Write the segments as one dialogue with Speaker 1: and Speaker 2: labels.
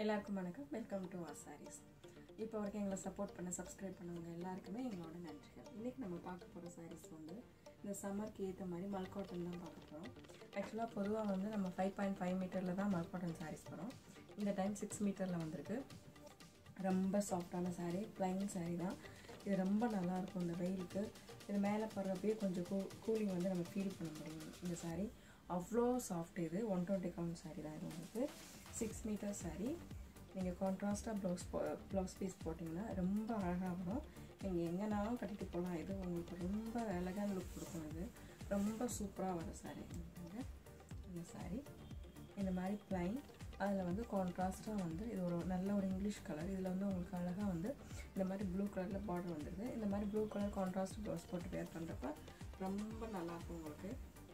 Speaker 1: எல்லாருக்கும் வணக்கம் welcome to R saris இப்போ வரைக்கும் எங்களை சப்போர்ட் பண்ண சப்ஸ்கிரைப் பண்ணவங்க எல்லாருக்குமே எங்களோட நன்றிகள் இன்றைக்கி நம்ம பார்க்க போகிற சாரீஸ் வந்து இந்த சம்மருக்கு ஏற்ற மாதிரி மல்காட்டன் தான் பார்க்க போகிறோம் ஆக்சுவலாக பொதுவாக வந்து நம்ம ஃபைவ் பாயிண்ட் ஃபைவ் மீட்டரில் தான் மல்காட்டன் சாரீஸ் போகிறோம் இந்த டைம் சிக்ஸ் மீட்டரில் வந்திருக்கு ரொம்ப சாஃப்டான saree plain saree தான் இது ரொம்ப நல்லா இருக்கும் இந்த வெயிலுக்கு இது மேலே படுறப்பயே கொஞ்சம் கூ கூலிங் வந்து நம்ம ஃபீல் பண்ண முடியும் இந்த saree அவ்வளோ சாஃப்ட் இது ஒன் டுவெண்ட்டி கவுண்ட் saree தான் இது உங்களுக்கு சிக்ஸ் மீட்டர் saree நீங்கள் கான்ட்ராஸ்ட்டாக ப்ளவுஸ் போ ப்ளவுஸ் பீஸ் போட்டிங்கன்னா ரொம்ப அழகாக வரும் நீங்கள் எங்கேனாலும் கட்டிட்டு போகலாம் இது உங்களுக்கு ரொம்ப அழகான லுக் கொடுக்கும் இது ரொம்ப சூப்பராக வரும் saree பாருங்க. இந்த saree இந்த மாதிரி plain அதில் வந்து கான்ட்ராஸ்ட்டாக வந்து இது ஒரு நல்ல ஒரு இங்கிலீஷ் கலர் இதில் வந்து உங்களுக்கு அழகாக வந்து இந்த மாதிரி ப்ளூ கலரில் பார்டர் வந்துடுது இந்த மாதிரி ப்ளூ கலர் கான்ட்ராஸ்ட் ப்ளவுஸ் போட்டு வேர் பண்ணுறப்ப ரொம்ப நல்லாயிருக்கும் உங்களுக்கு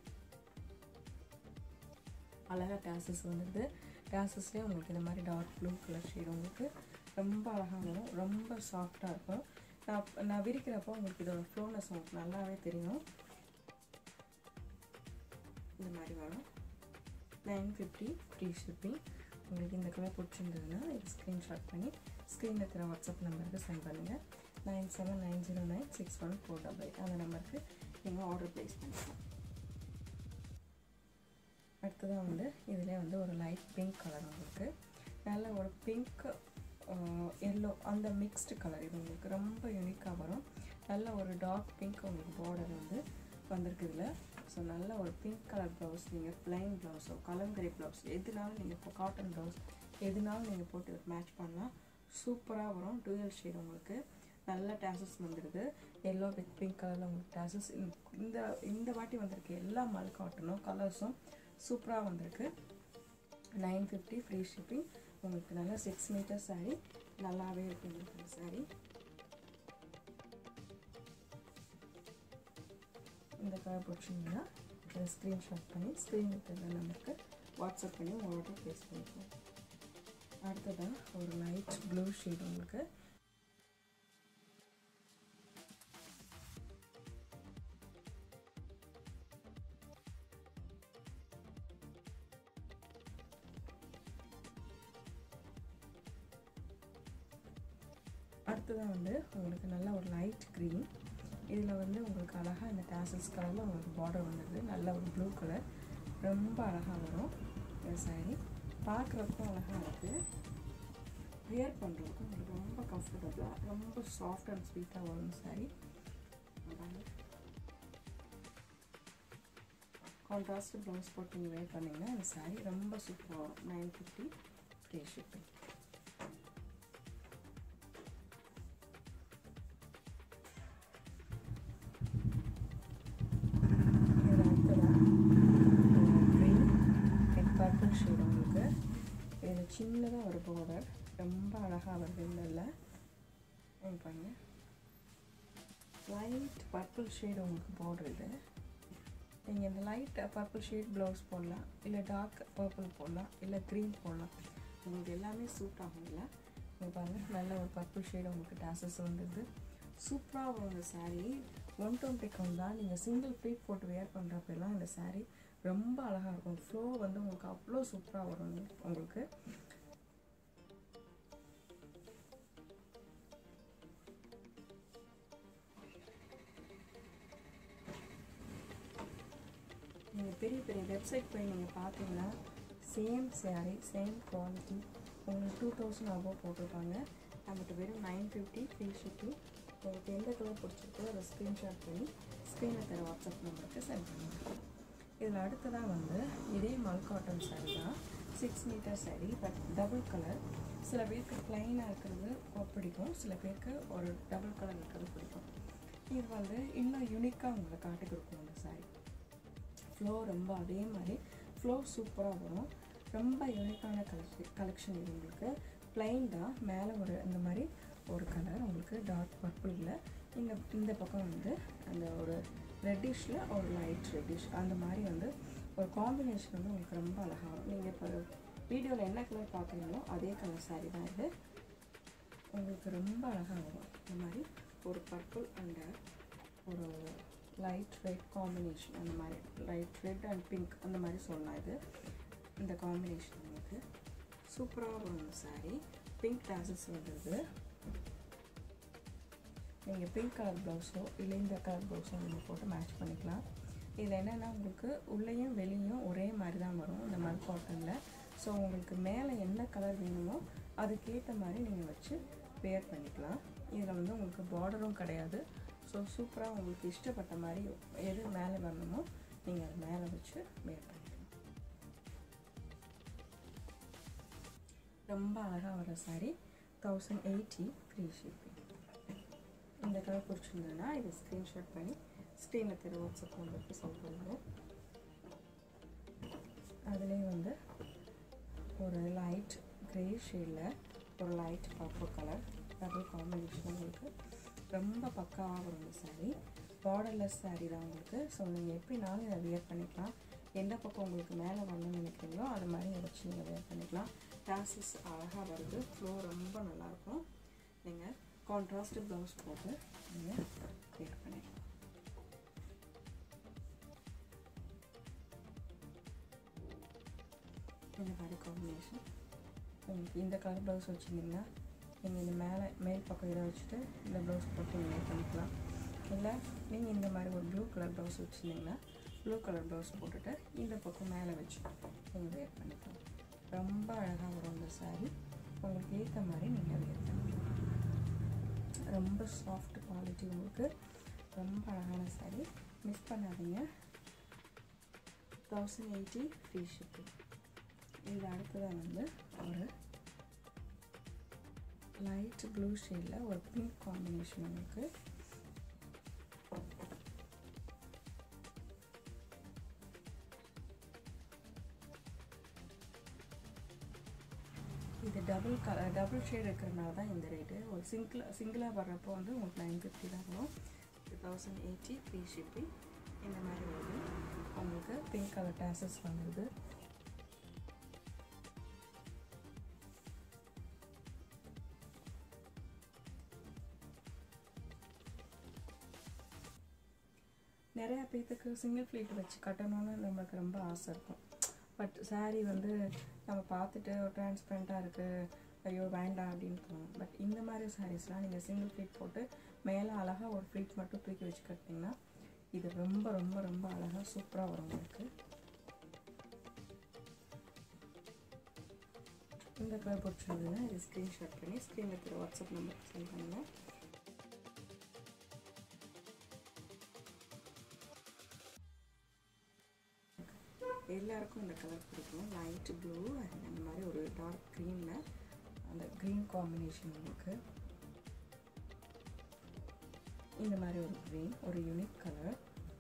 Speaker 1: அழகாக டேசஸ் வந்துடுது டேசஸ்லேயே உங்களுக்கு இந்த மாதிரி டார்க் ப்ளூ கலர் ஷேட் உங்களுக்கு ரொம்ப அழகாக வரும் ரொம்ப சாஃப்டாக இருக்கும் நான் நான் விரிக்கிறப்போ உங்களுக்கு இதோட ஃப்ளோனஸ் உங்களுக்கு நல்லாவே தெரியும் இந்த மாதிரி வரும் நைன் ஃபிஃப்டி ஃப்ரீ ஷிப்பிங் உங்களுக்கு இந்த கலர் பிடிச்சிருந்ததுன்னா இது ஸ்க்ரீன்ஷாட் பண்ணி ஸ்க்ரீனில் இருக்கிற வாட்ஸ்அப் நம்பருக்கு சென்ட் பண்ணுங்கள் nine seven nine zero nine six one four double eight அந்த நம்பருக்கு நீங்கள் ஆர்டர் ப்ளேஸ் பண்ணிக்கலாம் அடுத்ததாக வந்து இதிலே வந்து ஒரு லைட் பிங்க் கலர் உங்களுக்கு நல்ல ஒரு பிங்க் எல்லோ அந்த மிக்ஸ்டு கலர் இது உங்களுக்கு ரொம்ப யூனிக்காக வரும் நல்ல ஒரு டார்க் பிங்க் உங்களுக்கு பார்டர் வந்து வந்திருக்கு இதில் ஸோ நல்ல ஒரு பிங்க் கலர் ப்ளவுஸ் நீங்கள் ப்ளைன் ப்ளவுஸோ கலங்கரை ப்ளவுஸ் எதுனாலும் நீங்கள் இப்போ காட்டன் ப்ளவுஸ் எதுனாலும் நீங்கள் போட்டு மேட்ச் பண்ணலாம் சூப்பராக வரும் டூயல் ஷேட் உங்களுக்கு நல்ல டேசஸ் வந்துடுது எல்லோ வித் பிங்க் கலரில் உங்களுக்கு டேசஸ் இந்த இந்த வாட்டி வந்திருக்கு எல்லா மல் காட்டனும் கலர்ஸும் சூப்பராக வந்திருக்கு நைன் ஃபிஃப்டி ஃப்ரீ ஷிப்பிங் உங்களுக்கு நல்ல சிக்ஸ் மீட்டர் சாரீ நல்லாவே இருக்கு உங்களுக்கு சாரீ இந்த கலர் பிடிச்சிங்கன்னா ஸ்க்ரீன்ஷாட் பண்ணி ஸ்க்ரீன் இருக்கிற நம்பருக்கு வாட்ஸ்அப் பண்ணி ஆர்டர் ப்ளேஸ் பண்ணிக்கலாம் அடுத்ததாக ஒரு லைட் ப்ளூ ஷேட் உங்களுக்கு அடுத்ததாக வந்து உங்களுக்கு நல்ல ஒரு லைட் க்ரீன் இதில் வந்து உங்களுக்கு அழகாக இந்த டேசல்ஸ் கலரில் உங்களுக்கு பார்டர் வந்துடுது நல்ல ஒரு ப்ளூ கலர் ரொம்ப அழகாக வரும் இந்த சாரீ பார்க்குறப்போ அழகாக இருக்குது வியர் பண்ணுறதுக்கு உங்களுக்கு ரொம்ப கம்ஃபர்டபுளாக ரொம்ப சாஃப்ட் அண்ட் ஸ்வீட்டாக வரும் சாரீ கான்ட்ராஸ்ட் ப்ளவுஸ் போட்டு நீங்கள் வேர் பண்ணிங்கன்னா இந்த சாரீ ரொம்ப சூப்பராக வரும் nine fifty free shipping purple shade உங்களுக்கு இதில் சின்னதாக ஒரு பார்டர் ரொம்ப அழகாக வருது இல்லை பாருங்க லைட் பர்பிள் ஷேட் உங்களுக்கு பார்டர் இது நீங்கள் இந்த லைட் பர்பிள் ஷேட் ப்ளவுஸ் போடலாம் இல்லை டார்க் பர்பிள் போடலாம் இல்லை க்ரீன் போடலாம் உங்களுக்கு எல்லாமே சூட் ஆகும் இல்லை நீங்கள் பாருங்கள் நல்ல ஒரு பர்பிள் ஷேட் உங்களுக்கு டேசஸ் வந்துடுது சூப்பராக வரும் இந்த சாரீ ஒன் டுவெண்ட்டி கவுண்ட் தான் நீங்கள் சிங்கிள் ப்ளீட் போட்டு வேர் பண்ணுறப்பெல்லாம் இந்த சாரீ ரொம்ப அழகாக இருக்கும் ஃப்ளோ வந்து உங்களுக்கு அவ்வளோ சூப்பராக வரும் உங்களுக்கு நீங்கள் பெரிய பெரிய வெப்சைட் போய் நீங்கள் பார்த்தீங்கன்னா சேம் சேரீ சேம் குவாலிட்டி உங்களுக்கு டூ தௌசண்ட் அபோவ் போட்டிருப்பாங்க நம்மகிட்ட வெறும் நைன் ஃபிஃப்டி ஃப்ரீ ஷிப்பிங் உங்களுக்கு எந்த கலர் பிடிச்சிருக்கோ அதை ஸ்க்ரீன்ஷாட் பண்ணி ஸ்க்ரீனில் தர வாட்ஸ்அப் நம்பருக்கு சென்ட் பண்ணுங்கள் இதில் அடுத்ததாக வந்து இதே மல் காட்டன் சாரீ தான் six metre sari but double colour சில பேருக்கு ப்ளைனாக இருக்கிறது பிடிக்கும் சில பேருக்கு ஒரு டபுள் கலர் இருக்கிறது பிடிக்கும் இது வந்து இன்னும் யூனிக்காக உங்களை காட்டி கொடுக்கும் இந்த சாரீ ஃப்ளோ ரொம்ப அதே மாதிரி ஃப்ளோ சூப்பராக வரும் ரொம்ப யூனிக்கான கலெக்ஷன் கலெக்ஷன் இது உங்களுக்கு ப்ளைன் தான் மேலே ஒரு இந்த மாதிரி ஒரு கலர் உங்களுக்கு டார்க் பர்பிளில் இங்கே இந்த பக்கம் வந்து அந்த ஒரு ரெட்டிஷில் ஒரு லைட் ரெட்டிஷ் அந்த மாதிரி வந்து ஒரு காம்பினேஷன் வந்து உங்களுக்கு ரொம்ப அழகாக வரும் நீங்கள் இப்போ வீடியோவில் என்ன கலர் பார்க்குறீங்களோ அதே கலர் சாரீ தான் இது உங்களுக்கு ரொம்ப அழகாக வரும் இந்த மாதிரி ஒரு பர்பிள் அண்ட் ஒரு லைட் ரெட் காம்பினேஷன் அந்த மாதிரி லைட் ரெட் அண்ட் பிங்க் அந்த மாதிரி சொல்லலாம் இது இந்த காம்பினேஷன் உங்களுக்கு சூப்பராக வரும் இந்த சாரீ பிங்க் டாசஸ் வந்துடுது நீங்கள் பிங்க் கலர் ப்ளவுஸோ இல்லை இந்த கலர் ப்ளவுஸோ நீங்கள் போட்டு மேட்ச் பண்ணிக்கலாம் இதில் என்னென்னா உங்களுக்கு உள்ளேயும் வெளியும் ஒரே மாதிரி தான் வரும் இந்த மல் காட்டனில் ஸோ உங்களுக்கு மேலே என்ன கலர் வேணுமோ அதுக்கேற்ற மாதிரி நீங்கள் வச்சு வேர் பண்ணிக்கலாம் இதில் வந்து உங்களுக்கு பார்டரும் கிடையாது ஸோ சூப்பராக உங்களுக்கு இஷ்டப்பட்ட மாதிரி எது மேலே வரணுமோ நீங்கள் அது மேலே வச்சு வேர் பண்ணிக்கலாம் ரொம்ப அழகாக வர sari thousand eighty free shipping இந்த கலர் பிடிச்சிருந்ததுன்னா இதை ஸ்க்ரீன்ஷாட் பண்ணி ஸ்க்ரீனில் தெரு வாட்ஸ்அப் நம்பருக்கு சென்ட் பண்ணுங்கள் அதுலேயே வந்து ஒரு லைட் க்ரே ஷேடில் ஒரு light purple colour double combination உங்களுக்கு ரொம்ப பக்காவாக வரும் இந்த சாரீ பார்டர்லெஸ் சாரீ தான் உங்களுக்கு ஸோ நீங்கள் எப்படினாலும் இதை வியர் பண்ணிக்கலாம் எந்த பக்கம் உங்களுக்கு மேலே வரணும்னு நினைக்கிறீங்களோ அது மாதிரி இதை வச்சு நீங்கள் வியர் பண்ணிக்கலாம் டாசஸ் அழகாக வருது ஃப்ளோ ரொம்ப நல்லாயிருக்கும் நீங்கள் கான்ட்ராஸ்ட் ப்ளவுஸ் போட்டு நீங்கள் வியர் பண்ணிக்கலாம் இந்த மாதிரி காம்பினேஷன் உங்களுக்கு இந்த கலர் ப்ளவுஸ் வச்சுருந்தீங்கன்னா நீங்கள் இந்த மேலே மேல் பக்கம் இதை வச்சுட்டு இந்த ப்ளவுஸ் போட்டு நீங்கள் பண்ணிக்கலாம் இல்லை நீங்கள் இந்த மாதிரி ஒரு ப்ளூ கலர் ப்ளவுஸ் வச்சுருந்தீங்கன்னா ப்ளூ கலர் ப்ளவுஸ் போட்டுட்டு இந்த பக்கம் மேலே வச்சு நீங்கள் வேர் பண்ணிக்கலாம் ரொம்ப அழகாக வரும் இந்த சாரீ உங்களுக்கு ஏற்ற மாதிரி நீங்கள் வேர் பண்ணிக்கலாம் ரொம்ப சாஃப்ட் குவாலிட்டி உங்களுக்கு ரொம்ப அழகான சாரீ மிஸ் பண்ணாதீங்க தௌசண்ட் எயிட்டி ஃப்ரீ ஷிப்பிங் இது அடுத்ததாக வந்து ஒரு லைட் ப்ளூ ஷேடில் ஒரு பிங்க் காம்பினேஷன் உங்களுக்கு இது டபுள் கலர் டபுள் ஷேட் இருக்கிறனால தான் இந்த ரேட்டு ஒரு சிங்கிள் சிங்கிளாக வர்றப்போ வந்து உங்களுக்கு நைன் ஃபிஃப்டி தான் வரும் தௌசண்ட் எயிட்டி ஃப்ரீ ஷிப்பிங் இந்த மாதிரி வருது உங்களுக்கு பிங்க் கலர் டேசஸ் வந்துடுது நிறையா பேர்த்துக்கு சிங்கிள் ஃப்ளீட் வச்சு கட்டணும்னு நம்மளுக்கு ரொம்ப ஆசை இருக்கும் பட் சாரீ வந்து நம்ம பார்த்துட்டு டிரான்ஸ்பரண்ட்டாக இருக்குது ஐயோ வேண்டாம் அப்படின்னு தோணும் பட் இந்த மாதிரி சாரீஸ்லாம் நீங்கள் சிங்கிள் ஃப்ளீட் போட்டு மேலே அழகாக ஒரு ஃப்ளீட் மட்டும் தூக்கி வச்சு கட்டிங்கன்னா இது ரொம்ப ரொம்ப ரொம்ப அழகாக சூப்பராக வரும் உங்களுக்கு இந்த கலர் பிடிச்சிருந்ததுன்னா இது ஸ்க்ரீன்ஷாட் பண்ணி ஸ்க்ரீனில் இருக்கிற வாட்ஸ்அப் நம்பருக்கு சென்ட் பண்ணுங்கள் எல்லாருக்கும் இந்த கலர் பிடிக்கும் லைட் ப்ளூ அண்ட் அந்த மாதிரி ஒரு டார்க் க்ரீனில் அந்த க்ரீன் காம்பினேஷன் உங்களுக்கு இந்த மாதிரி ஒரு க்ரீன் ஒரு யூனிக் கலர்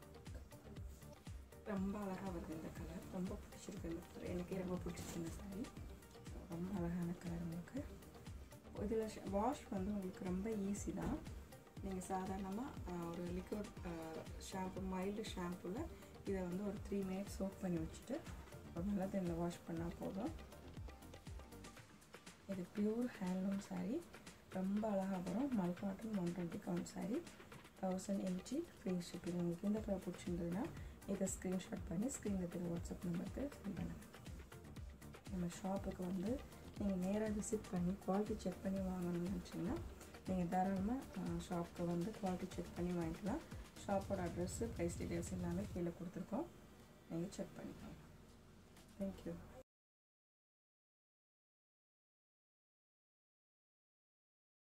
Speaker 1: ரொம்ப அழகாக வருது இந்த கலர் ரொம்ப பிடிச்சிருக்கு இந்த கலர் எனக்கே ரொம்ப பிடிச்சிருக்கு இந்த சாரீ ரொம்ப அழகான கலர் உங்களுக்கு இதில் வாஷ் வந்து உங்களுக்கு ரொம்ப ஈஸி தான் நீங்கள் சாதாரணமாக ஒரு லிக்விட் ஷாம்பு மைல்டு ஷாம்புவில் இதை வந்து ஒரு த்ரீ மினிட்ஸ் சோப் பண்ணி வச்சுட்டு ஒரு நல்ல தண்ணியில் வாஷ் பண்ணால் போதும் இது பியூர் ஹேண்ட்லூம் சாரீ ரொம்ப அழகாக வரும் மல் cotton one twenty count sari thousand eighty free shipping உங்களுக்கு இந்த கலர் பிடிச்சிருந்ததுன்னா இதை ஸ்க்ரீன்ஷாட் பண்ணி ஸ்க்ரீனில் இருக்கிற வாட்ஸ்அப் நம்பருக்கு சென்ட் பண்ணுங்கள் நம்ம ஷாப்புக்கு வந்து நீங்கள் நேராக விசிட் பண்ணி குவாலிட்டி செக் பண்ணி வாங்கணும்னு நினச்சிங்கன்னா நீங்கள் தாராளமாக ஷாப்புக்கு வந்து குவாலிட்டி செக் பண்ணி வாங்கிக்கலாம் ஷாப்போட அட்ரெஸ்ஸு ப்ரைஸ் டீட்டெயில்ஸ் எல்லாமே கீழே கொடுத்துருக்கோம் நீங்கள் செக் பண்ணிக்கலாம் தேங்க்யூ